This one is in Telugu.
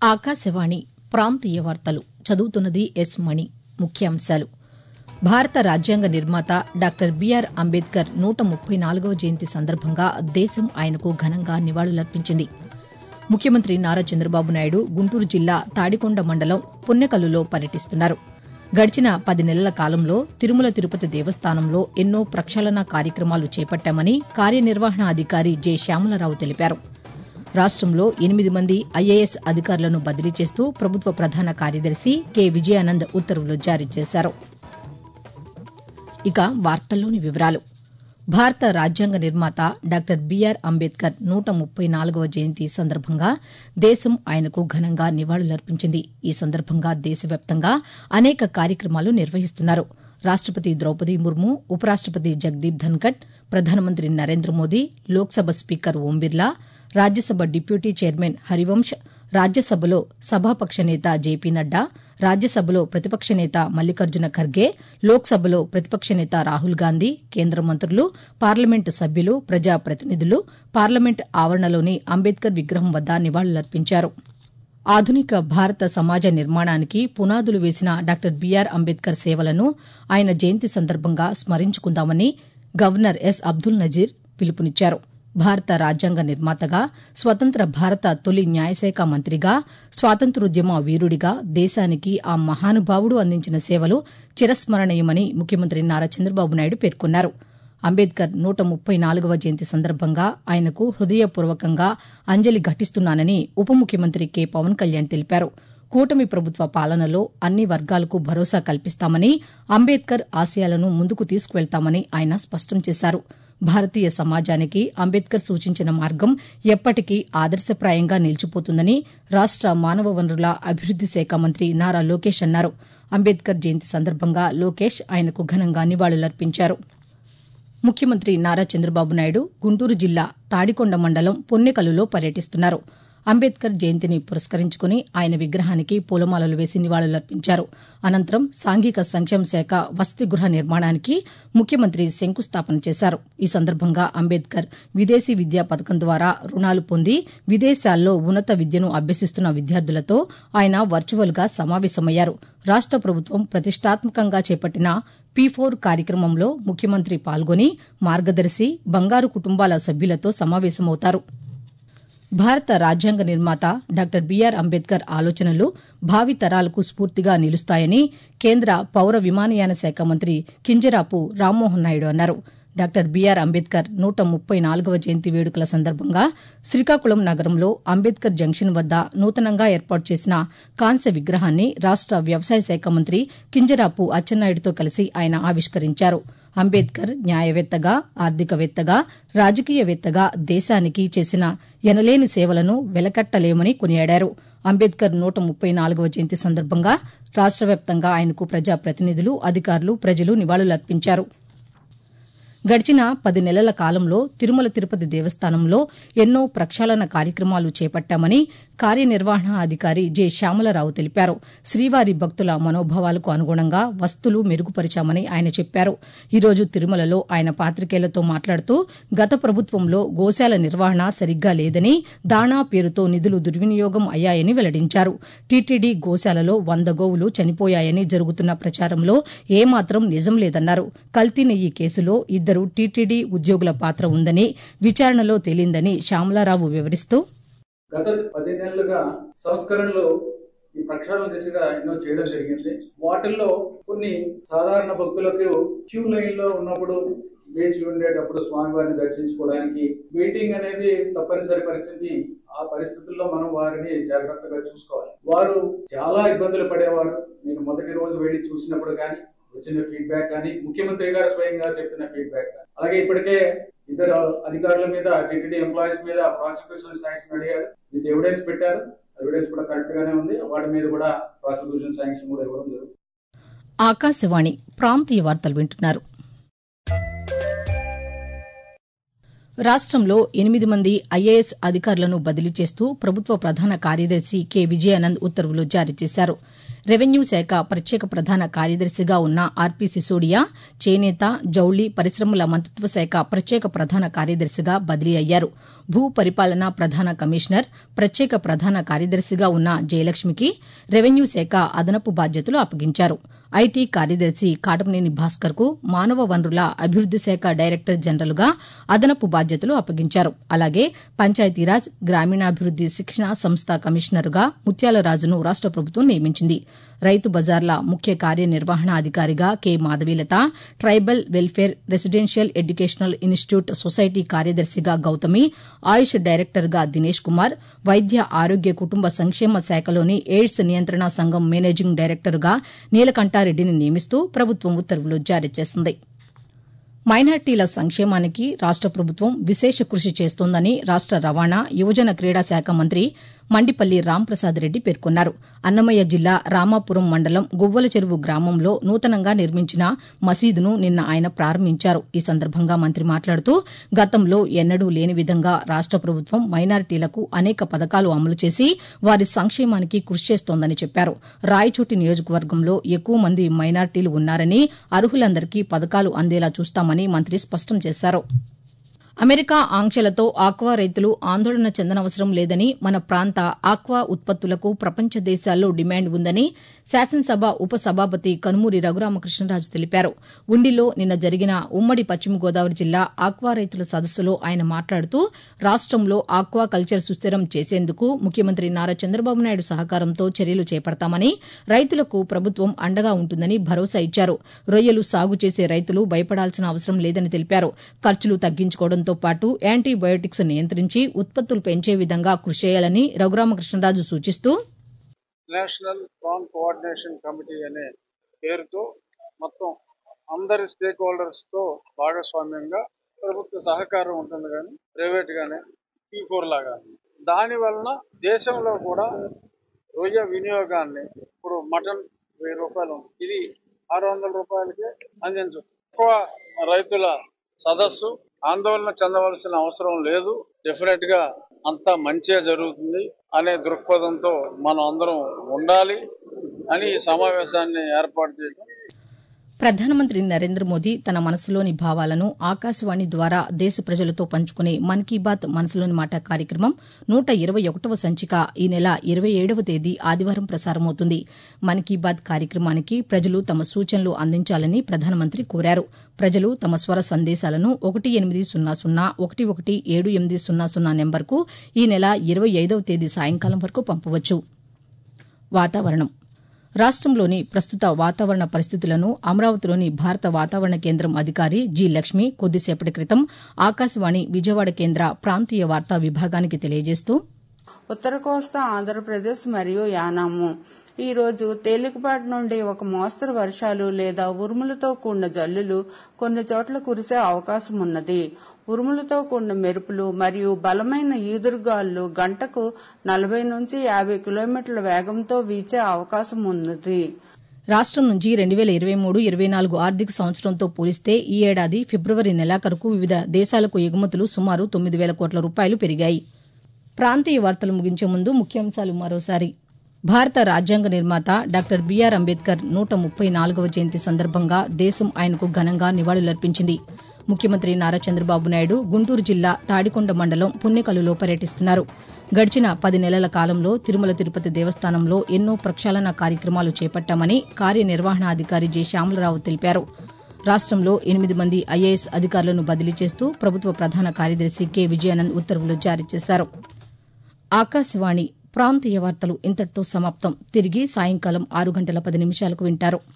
ఆకాశవాణి ప్రాంతీయ వార్తలు చదువుతున్నది ఎస్ మణి ముఖ్యాంశాలు భారత రాజ్యాంగ నిర్మాత డాక్టర్ బీఆర్ అంబేద్కర్ నూట ముప్పై నాలుగవ జయంతి సందర్భంగా దేశం ఆయనకు ఘనంగా నివాళులర్పించింది ముఖ్యమంత్రి నారా చంద్రబాబు నాయుడు గుంటూరు జిల్లా తాడికొండ మండలం పున్నెకల్లులో పర్యటిస్తున్నారు గడిచిన పది నెలల కాలంలో తిరుమల తిరుపతి దేవస్థానంలో ఎన్నో ప్రక్షాళన కార్యక్రమాలు చేపట్టామని కార్యనిర్వహణాధికారి జె శ్యామలరావు తెలిపారు రాష్టంలో ఎనిమిది మంది ఐఏఎస్ అధికారులను బదిలీ చేస్తూ ప్రభుత్వ ప్రధాన కార్యదర్శి కె విజయానంద్ ఉత్తర్వులు జారీ చేశారు ఇక వార్తల్లోని వివరాలు భారత రాజ్యాంగ నిర్మాత డాక్టర్ బీఆర్ అంబేద్కర్ నూట ముప్పై నాలుగవ జయంతి సందర్భంగా దేశం ఆయనకు ఘనంగా నివాళులర్పించింది ఈ సందర్భంగా దేశవ్యాప్తంగా అనేక కార్యక్రమాలు నిర్వహిస్తున్నారు రాష్టపతి ద్రౌపది ముర్ము ఉపరాష్టపతి జగదీప్ ధన్కడ్ ప్రధానమంత్రి Narendra Modi Lok Sabha speaker Om Birla Rajya Sabha deputy chairman Harivansh రాజ్యసభలో సభాపక్ష నేత జేపీ నడ్డా రాజ్యసభలో ప్రతిపక్ష నేత మల్లికార్జున ఖర్గే లోక్సభలో ప్రతిపక్ష నేత రాహుల్ గాంధీ కేంద్ర మంత్రులు పార్లమెంటు సభ్యులు ప్రజాప్రతినిధులు పార్లమెంట్ ఆవరణలోని అంబేద్కర్ విగ్రహం వద్ద నివాళులర్పించారు ఆధునిక భారత సమాజ నిర్మాణానికి పునాదులు వేసిన డాక్టర్ బీఆర్ అంబేద్కర్ సేవలను ఆయన జయంతి సందర్భంగా స్మరించుకుందామని గవర్నర్ ఎస్ అబ్దుల్ నజీర్ పిలుపునిచ్చారు భారత రాజ్యాంగ నిర్మాతగా స్వతంత్ర భారత తొలి న్యాయశాఖ మంత్రిగా స్వాతంత్ర్యోద్యమ వీరుడిగా దేశానికి ఆ మహానుభావుడు అందించిన సేవలు చిరస్మరణీయమని ముఖ్యమంత్రి నారా చంద్రబాబు నాయుడు పేర్కొన్నారు అంబేద్కర్ నూట ముప్పై నాలుగవ జయంతి సందర్భంగా ఆయనకు హృదయపూర్వకంగా అంజలి ఘటిస్తున్నానని ఉప ముఖ్యమంత్రి కె పవన్ కళ్యాణ్ తెలిపారు కూటమి ప్రభుత్వ పాలనలో అన్ని వర్గాలకు భరోసా కల్పిస్తామని అంబేద్కర్ ఆశయాలను ముందుకు తీసుకువెళ్తామని ఆయన స్పష్టం చేశారు భారతీయ సమాజానికి అంబేద్కర్ సూచించిన మార్గం ఎప్పటికీ ఆదర్శప్రాయంగా నిలిచిపోతుందని రాష్ట మానవ వనరుల అభివృద్ది శాఖ మంత్రి నారా లోకేష్ అన్నారు అంబేద్కర్ జయంతి సందర్భంగా లోకేష్ ఆయనకు ఘనంగా నివాళులర్పించారు ముఖ్యమంత్రి నారా చంద్రబాబు నాయుడు గుంటూరు జిల్లా తాడికొండ మండలం పొన్నెకల్లులో పర్యటిస్తున్నారు అంబేద్కర్ జయంతిని పురస్కరించుకుని ఆయన విగ్రహానికి పూలమాలలు వేసి నివాళులర్పించారు అనంతరం సాంఘిక సంక్షేమ శాఖ వసతి గృహ నిర్మాణానికి ముఖ్యమంత్రి శంకుస్థాపన చేశారు ఈ సందర్భంగా అంబేద్కర్ విదేశీ విద్యా పథకం ద్వారా రుణాలు పొంది విదేశాల్లో ఉన్నత విద్యను అభ్యసిస్తున్న విద్యార్థులతో ఆయన వర్చువల్గా సమావేశమయ్యారు రాష్ట ప్రభుత్వం ప్రతిష్టాత్మకంగా చేపట్టిన పీ ఫోర్ కార్యక్రమంలో ముఖ్యమంత్రి పాల్గొని మార్గదర్శి బంగారు కుటుంబాల సభ్యులతో సమావేశమవుతారు భారత రాజ్యాంగ నిర్మాత డాక్టర్ బీఆర్ అంబేద్కర్ ఆలోచనలు భావితరాలకు స్ఫూర్తిగా నిలుస్తాయని కేంద్ర పౌర విమానయాన శాఖ మంత్రి కింజరాపు రామ్మోహన్ నాయుడు అన్నారు డాక్టర్ బీఆర్ అంబేద్కర్ నూట ముప్పై నాలుగవ జయంతి వేడుకల సందర్భంగా శ్రీకాకుళం నగరంలో అంబేద్కర్ జంక్షన్ వద్ద నూతనంగా ఏర్పాటు చేసిన కాంస్య విగ్రహాన్ని రాష్ట వ్యవసాయ శాఖ మంత్రి కింజరాపు అచ్చెన్నాయుడుతో కలిసి ఆయన ఆవిష్కరించారు అంబేద్కర్ న్యాయవేత్తగా ఆర్థికవేత్తగా రాజకీయవేత్తగా దేశానికి చేసిన ఎనలేని సేవలను వెలకట్టలేమని కొనియాడారు అంబేద్కర్ నూట ముప్పై నాలుగవ జయంతి సందర్భంగా రాష్ట వ్యాప్తంగా ఆయనకు ప్రజాప్రతినిధులు అధికారులు ప్రజలు నివాళులర్పించారు గడిచిన పది నెలల కాలంలో తిరుమల తిరుపతి దేవస్థానంలో ఎన్నో ప్రక్షాళన కార్యక్రమాలు చేపట్టామని కార్యనిర్వహణాధికారి జె శ్యామలరావు తెలిపారు శ్రీవారి భక్తుల మనోభావాలకు అనుగుణంగా వస్తులు మెరుగుపరిచామని ఆయన చెప్పారు ఈరోజు తిరుమలలో ఆయన పాతికేయులతో మాట్లాడుతూ గత ప్రభుత్వంలో గోశాల నిర్వహణ సరిగ్గా లేదని దాణా పేరుతో నిధులు దుర్వినియోగం అయ్యాయని వెల్లడించారు టీటీడీ గోశాలలో వంద గోవులు చనిపోయాయని జరుగుతున్న ప్రచారంలో ఏమాత్రం నిజం లేదన్నారు కల్తీ నెయ్యి కేసులో ఇద్దరు టీటీడీ ఉద్యోగుల పాత్ర ఉందని విచారణలో తేలిందని శ్యామలారావు వివరిస్తూ గత పది నెలలుగా సంస్కరణలు ఈ ప్రక్షాళన దిశగా ఎన్నో చేయడం జరిగింది వాటిల్లో కొన్ని సాధారణ భక్తులకు క్యూ లైన్ లో ఉన్నప్పుడు వేచి ఉండేటప్పుడు స్వామివారిని దర్శించుకోవడానికి వెయిటింగ్ అనేది తప్పనిసరి పరిస్థితి ఆ పరిస్థితుల్లో మనం వారిని జాగ్రత్తగా చూసుకోవాలి వారు చాలా ఇబ్బందులు పడేవారు నేను మొదటి రోజు వెళ్ళి చూసినప్పుడు కానీ వచ్చిన ఫీడ్బ్యాక్ కానీ ముఖ్యమంత్రి గారు స్వయంగా చెప్పిన ఫీడ్బ్యాక్ అలాగే ఇప్పటికే ఇద్దరు అధికారుల మీద టీటీడీ ఎంప్లాయీస్ మీద ప్రాసిక్యూషన్ శాంక్షన్ అడిగారు విత్ ఎవిడెన్స్ పెట్టారు ఎవిడెన్స్ కూడా కరెక్ట్ గానే ఉంది వాటి మీద కూడా ప్రాసిక్యూషన్ శాంక్షన్ కూడా ఇవ్వడం జరుగుతుంది ఆకాశవాణి ప్రాంతీయ వార్తలు వింటున్నారు రాష్టంలో ఎనిమిది మంది ఐఏఎస్ అధికారులను బదిలీ చేస్తూ ప్రభుత్వ ప్రధాన కార్యదర్శి కె విజయానంద్ ఉత్తర్వులు జారీ చేశారు రెవెన్యూ శాఖ ప్రత్యేక ప్రధాన కార్యదర్శిగా ఉన్న ఆర్పీ సిసోడియా చేనేత జౌళి పరిశ్రమల మంత్రిత్వ శాఖ ప్రత్యేక ప్రధాన కార్యదర్శిగా బదిలీ అయ్యారు భూ పరిపాలన ప్రధాన కమిషనర్ ప్రత్యేక ప్రధాన కార్యదర్శిగా ఉన్న జయలక్ష్మికి రెవెన్యూ శాఖ అదనపు బాధ్యతలు అప్పగించారు ఐటీ కార్యదర్శి కాటమనేని భాస్కర్ కు మానవ వనరుల అభివృద్ది శాఖ డైరెక్టర్ జనరల్గా అదనపు బాధ్యతలు అప్పగించారు అలాగే పంచాయతీరాజ్ గ్రామీణాభివృద్ది శిక్షణ సంస్థ కమిషనర్గా ముత్యాలరాజును రాష్ట ప్రభుత్వం నియమించింది రైతు బజార్ల ముఖ్య కార్యనిర్వహణాధికారిగా K Madhavilatha tribal welfare residential educational institute society కార్యదర్శిగా గౌతమి ఆయుష్ డైరెక్టర్గా దినేష్ కుమార్ వైద్య ఆరోగ్య కుటుంబ సంక్షేమ శాఖలోని ఎయిడ్స్ నియంత్రణ సంఘం మేనేజింగ్ డైరెక్టర్గా నీలకంఠారెడ్డిని నియమిస్తూ ప్రభుత్వం ఉత్తర్వులు జారీ చేసింది మైనార్టీల సంక్షేమానికి రాష్ట ప్రభుత్వం విశేష కృషి చేస్తోందని రాష్ట రవాణా యువజన క్రీడా శాఖ మంత్రి మండిపల్లి రాంప్రసాద్ రెడ్డి పేర్కొన్నారు అన్నమయ్య జిల్లా రామాపురం మండలం గువ్వల చెరువు గ్రామంలో నూతనంగా నిర్మించిన మసీదును నిన్న ఆయన ప్రారంభించారు ఈ సందర్భంగా మంత్రి మాట్లాడుతూ గతంలో ఎన్నడూ లేని విధంగా రాష్ట ప్రభుత్వం మైనారిటీలకు అనేక పథకాలు అమలు చేసి వారి సంక్షేమానికి కృషి చేస్తోందని చెప్పారు రాయచోటి నియోజకవర్గంలో ఎక్కువ మంది మైనారిటీలు ఉన్నారని అర్హులందరికీ పథకాలు అందేలా చూస్తామని మంత్రి స్పష్టం చేశారు అమెరికా ఆంక్షలతో ఆక్వా రైతులు ఆందోళన చెందనవసరం లేదని మన ప్రాంత ఆక్వా ఉత్పత్తులకు ప్రపంచ దేశాల్లో డిమాండ్ ఉందని శాసనసభ ఉప సభాపతి కనుమూరి రఘురామకృష్ణరాజు తెలిపారు ఉండిలో నిన్న జరిగిన ఉమ్మడి పశ్చిమ గోదావరి జిల్లా ఆక్వా రైతుల సదస్సులో ఆయన మాట్లాడుతూ రాష్టంలో ఆక్వా కల్చర్ సుస్థిరం చేసేందుకు ముఖ్యమంత్రి నారా చంద్రబాబు నాయుడు సహకారంతో చర్యలు చేపడతామని రైతులకు ప్రభుత్వం అండగా ఉంటుందని భరోసా ఇచ్చారు రొయ్యలు సాగు చేసే రైతులు భయపడాల్సిన అవసరం లేదని తెలిపారు ఖర్చులు తగ్గించుకోవడంతో పాటు యాంటీబయోటిక్స్ నియంత్రించి ఉత్పత్తులు పెంచే విధంగా కృషి చేయాలని రఘురామకృష్ణరాజు సూచిస్తూ నేషనల్ ప్రాన్ కోఆర్డినేషన్ కమిటీ అనే పేరుతో మొత్తం అందరి స్టేక్ హోల్డర్స్ తో భాగస్వామ్యంగా ప్రభుత్వ సహకారం ఉంటుంది కానీ ప్రైవేట్ గానే పీ ఫోర్ లాగా దాని వలన దేశంలో కూడా రొయ్య వినియోగాన్ని ఇప్పుడు మటన్ వెయ్యి రూపాయలు ఉంది. ఇది ఆరు వందల రూపాయలకే అందించు ఎక్కువ రైతుల సదస్సు ఆందోళన చెందవలసిన అవసరం లేదు డెఫినెట్ గా అంతా మంచిగా జరుగుతుంది అనే దృక్పథంతో మనం అందరం ఉండాలి అని ఈ సమావేశాన్ని ఏర్పాటు చేయడం ప్రధానమంత్రి నరేంద్ర మోదీ తన మనసులోని భావాలను ఆకాశవాణి ద్వారా దేశ ప్రజలతో పంచుకునే మన్ కీ బాత్ మనసులోని మాట కార్యక్రమం నూట ఇరవై ఒకటవ సంచిక ఈ నెల ఇరవై ఏడవ తేదీ ఆదివారం ప్రసారమవుతుంది మన్ కీ బాత్ కార్యక్రమానికి ప్రజలు తమ సూచనలు అందించాలని ప్రధానమంత్రి కోరారు ప్రజలు తమ స్వర సందేశాలను ఒకటి ఎనిమిది సున్నా సున్నా ఒకటి ఒకటి ఏడు ఎనిమిది సున్నా సున్నా నెంబర్కు ఈ నెల ఇరవై ఐదవ తేదీ సాయంకాలం వరకు పంపవచ్చు వాతావరణం రాష్టంలోని ప్రస్తుత వాతావరణ పరిస్థితులను అమరావతిలోని భారత వాతావరణ కేంద్రం అధికారి జి లక్ష్మి కొద్దిసేపటి క్రితం ఆకాశవాణి విజయవాడ కేంద్ర ప్రాంతీయ వార్తా విభాగానికి తెలియజేస్తూ ఉత్తర కోస్తా ఆంధ్రప్రదేశ్ మరియు యానాము ఈ రోజు తేలికపాటి నుండి ఒక మోస్తరు వర్షాలు లేదా ఉరుములతో కూడిన జల్లులు కొన్ని చోట్ల కురిసే అవకాశం ఉన్నది ఉరుములతో కూడిన మెరుపులు మరియు బలమైన ఈదురుగాలు గంటకు నలభై నుంచి యాభై కిలోమీటర్ల వేగంతో వీచే అవకాశం ఉన్నది రాష్టం నుంచి రెండు వేల ఇరవై మూడు ఇరవై నాలుగు ఆర్థిక సంవత్సరంతో పోలిస్తే ఈ ఏడాది ఫిబ్రవరి నెలాఖరుకు వివిధ దేశాలకు ఎగుమతులు సుమారు తొమ్మిది వేల కోట్ల రూపాయలు పెరిగాయి ప్రాంతీయ వార్తలు ముగించే ముందు ముఖ్యాంశాలు మరోసారి భారత రాజ్యాంగ నిర్మాత డాక్టర్ బీఆర్ అంబేద్కర్ నూట ముప్పై నాలుగవ జయంతి సందర్భంగా దేశం ఆయనకు ఘనంగా నివాళులర్పించింది ముఖ్యమంత్రి నారా చంద్రబాబు నాయుడు గుంటూరు జిల్లా తాడికొండ మండలం పుణ్యకలులో పర్యటిస్తున్నారు గడిచిన పది నెలల కాలంలో తిరుమల తిరుపతి దేవస్థానంలో ఎన్నో ప్రక్షాళన కార్యక్రమాలు చేపట్టామని కార్యనిర్వహణాధికారి జె శ్యామలరావు తెలిపారు రాష్టంలో ఎనిమిది మంది ఐఏఎస్ అధికారులను బదిలీ చేస్తూ ప్రభుత్వ ప్రధాన కార్యదర్శి కె విజయానంద్ ఉత్తర్వులు జారీ చేశారు ఆకాశవాణి ప్రాంతీయ వార్తలు ఇంతటితో సమాప్తం తిరిగి సాయంకాలం ఆరు గంటల పది నిమిషాలకు వింటారు